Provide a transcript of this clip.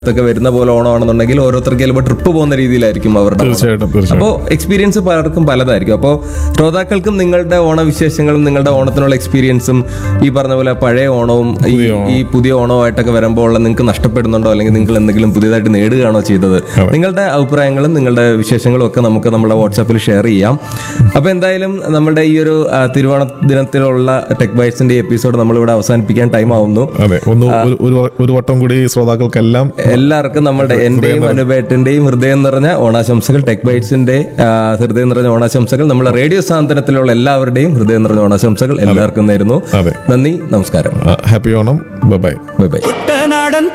ഒക്കെ വരുന്ന പോലെ ഓണമാണെന്നുണ്ടെങ്കിൽ ഓരോരുത്തർക്ക് ചിലപ്പോൾ ട്രിപ്പ് പോകുന്ന രീതിയിലായിരിക്കും അവരുടെ ഓണം. തീർച്ചയായിട്ടും തീർച്ചയായിട്ടും അപ്പോൾ എക്സ്പീരിയൻസ് പലർക്കും പലതായിരിക്കും അപ്പോൾ ശ്രോതാക്കൾക്കും നിങ്ങളുടെ ഓണവിശേഷങ്ങളും നിങ്ങളുടെ ഓണത്തിനുള്ള എക്സ്പീരിയൻസും ഈ പറഞ്ഞ പോലെ പഴയ ഓണവും ഈ ഈ പുതിയ ഓണവുമായിട്ടൊക്കെ വരുമ്പോൾ ഉള്ള നിങ്ങൾക്ക് നഷ്ടപ്പെടുന്നുണ്ടോ അല്ലെങ്കിൽ നിങ്ങൾ എന്തെങ്കിലും പുതിയതായിട്ട് നേടുകയാണോ ചെയ്തത് നിങ്ങളുടെ അഭിപ്രായങ്ങളും നിങ്ങളുടെ വിശേഷങ്ങളും ഒക്കെ നമുക്ക് നമ്മുടെ വാട്സാപ്പിൽ ഷെയർ ചെയ്യാം അപ്പോൾ എന്തായാലും നമ്മുടെ ഈ ഒരു ആ, തിരുവോണ ദിനത്തിലുള്ള ടെക് ബൈറ്റ്സിന്റെ എപ്പിസോഡ് നമ്മളിവിടെ അവസാനിപ്പിക്കാൻ ടൈം ആവുന്നു അതെ ഒന്ന് ഒരു- ഒരു വ- ഒരു വട്ടം കൂടി ശ്രോതാക്കൾക്കെല്ലാം എല്ലാവർക്കും നമ്മുടെ എന്റെയും അനുപേട്ടന്റെയും ഹൃദയം നിറഞ്ഞ ഓണാശംസകൾ ടെക് ബൈറ്റ്സിന്റെ ആ, ഹൃദയം നിറഞ്ഞ ഓണാശംസകൾ നമ്മുടെ റേഡിയോ സാന്ത്വനത്തിലുള്ള എല്ലാവരുടെയും ഹൃദയം നിറഞ്ഞ ഓണാശംസകൾ എല്ലാവർക്കും നേരുന്നു അതെ നന്ദി നമസ്കാരം happy Onam bye bye bye കുട്ടനാടൻ